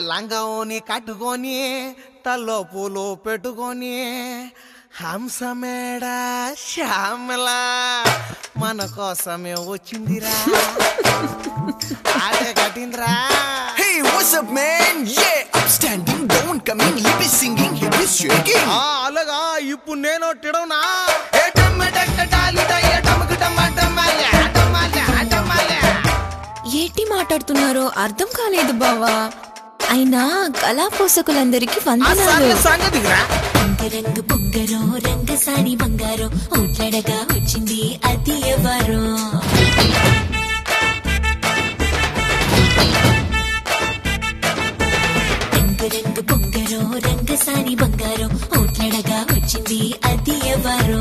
లంగోని కట్టుకొని తల్లో పూలు పెట్టుకొని హంసమేడ శ్యామలా మన కోసమే వచ్చిందిరా ఆటే కట్టిందిరా Hey, what's up, man? Yeah, I'm standing, don't come in, lip is singing, hip is shaking. ఆ, అలాగా ఇప్పుడు నేను తిడవునా ఏంటి మాట్లాడుతున్నారో అర్థం కాలేదు బావా అయినా కళా పోషకులందరికీ వందనాలు సంగతిరా రంగు బొంగరో రంగసాని బంగారం ఓట్లాడగా వచ్చింది అది ఎవరో రంగు రంగు బొంగరో రంగసాని బంగారం ఓట్లాడగా వచ్చింది అది ఎవరో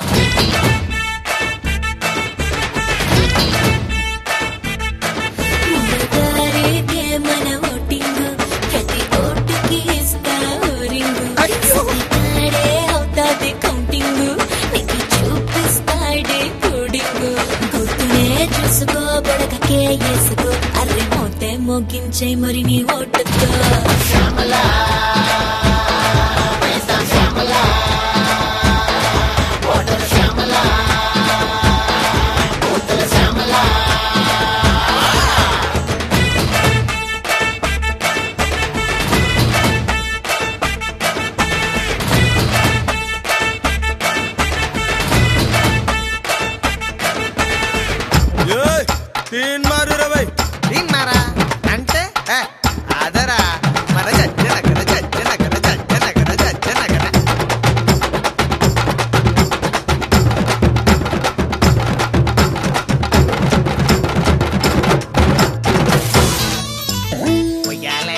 ముందుగారేగే మన ఓటింగు ప్రతి ఓటుకి ఇస్తా ఓరింగు సరికాడే అవుతాది కౌంటింగు నీకు చూపిస్తాడే కోడింగు గుర్తునే చూసుకో బొడకకే వేసుకో అర్రె మోతే మోగించే మరి నీ ఓటుతో తీన్ మారు ఇరవై తిన్నారా అంటే ఏ, అదరా మన జడ్జ నగర జడ్జ నగర జడ్జ నగర జడ్జ నగర ఉయ్యాలే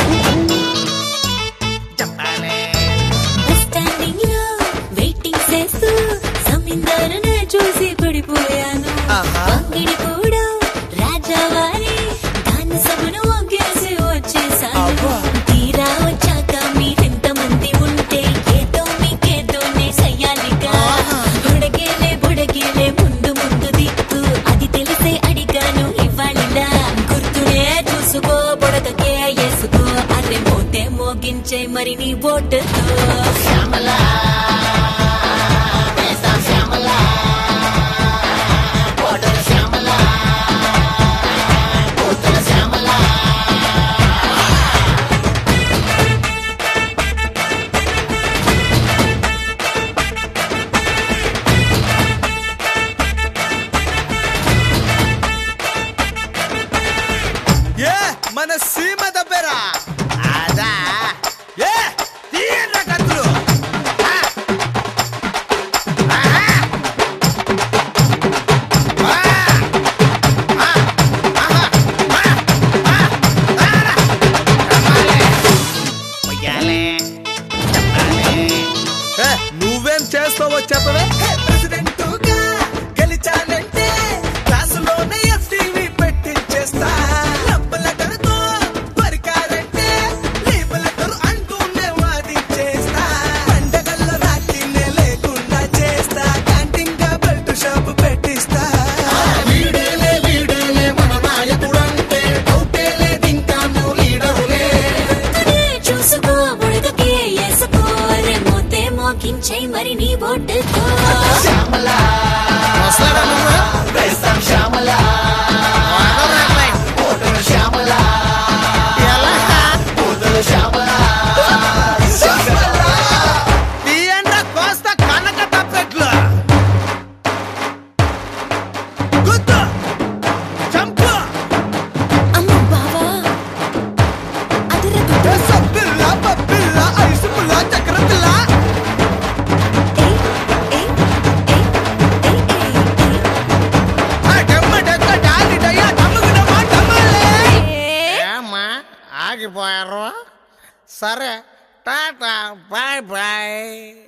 చెప్పాలే స్టాండింగ్ లో వెయిటింగ్ చేస్తూ సమీందరనే చూసి పడిపోయాను ఆహా. అంగిడి కూడా రాజావారి దాన్ని సభను ఒగ్గేసి వచ్చేసాను అబ్బా. తీరా వచ్చాక మీరెంత మంది ఉంటే ఏదో మీకేదో నే చెయ్యాలిగా ఆహా. బుడగేలే బుడగేలే ముందు ముందు దిక్కు అది తెలిసే అడిగాను ఇవ్వాలిలా గుర్తునే చూసుకో బుడగకే వేసుకో అరే మోతే మోగించే మరి నీ ఓటుతో ఏ మన సీమ దబ్బెరా అదా ఏ తీయండ్రా కత్తులు ఆ. ఆహా. ఆ. ఆ. ఆహా. ఆ. ఆ. ఆరా. రమ్మాలే. పొయ్యాలే. చెప్పాలే. ఏ, నువ్వేం చేస్తావో చెప్పవే ప్రెసిడెంటుగా గెలిచానంటే క్లాసులోనే ఎఫ్టీవీ పెట్టించేస్తా లబ్బ లెటర్తో పరికారంటే లీబ్ లెటర్ అంటూనే వాదించేస్తా పండగల్లో రాత్రినే లేకుండా చేస్తా క్యాంటీన్ గా బెల్ట్ షాప్ పెట్టిస్తా వీడేలే వీడేలే మన నాయకుడంటే డౌటే లేదు ఇంకా నువ్వు లీడరులే గుర్తునే చూసుకో బుడగకే వేసుకో రే మోతే మోగించే మరి నీ ఓటుతో వస్తాడా నువ్వు? వేస్తాం శ్యామల వాడరా అబ్బాయి? ఓటరు శ్యామల ఎలా? ఓటరు శ్యామల తీయండ్రా కోస్తా కనక తప్పెట్లు గుద్దు చంపు అమ్మ బావా అదిరా సబ్బిల్ల పప్పిల్ల ఐసు పుల్ల చక్ర పిల్ల ఆ డమ్మ డెక్క డాలి డయ్య డమ్ముకుడమ్మ డమ్మలే ఏమ్మా ఆగిపోయారు సరే టాటా బాయ్ బాయ్